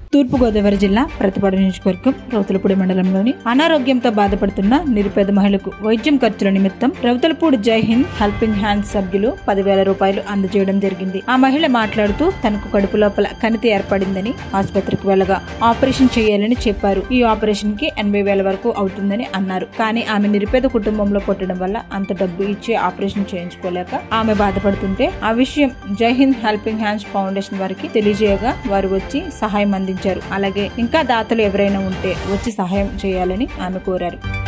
తూర్పుగోదావరి జిల్లా ప్రతిపాడు నియోజకవర్గం రౌతులపూడి మండలంలోని అనారోగ్యంతో బాధపడుతున్న నిరుపేద మహిళకు వైద్యం ఖర్చుల నిమిత్తం రౌతులపూడి జై హింద్ హెల్పింగ్ హ్యాండ్ సభ్యులు పదివేల రూపాయలు అందజేయడం జరిగింది ఆ మహిళ మాట్లాడుతూ తనకు కడుపు లోపల కణితి ఏర్పడిందని ఆసుపత్రికి వెళ్ళగా ఆపరేషన్ చేయాలని చెప్పారు ఈ ఆపరేషన్ కి ఎనభై వేల వరకు అవుతుందని అన్నారు కానీ ఆమె నిరుపేద కుటుంబంలో పుట్టడం వల్ల అంత డబ్బు ఇచ్చి ఆపరేషన్ చేయించుకోలేక ఆమె బాధపడుతుంటే ఆ విషయం జై హింద్ హెల్పింగ్ హ్యాండ్స్ ఫౌండేషన్ వారికి తెలియజేయగా వారు వచ్చి సహాయం అందించారు అలాగే ఇంకా దాతలు ఎవరైనా ఉంటే వచ్చి సహాయం చేయాలని ఆమె కోరారు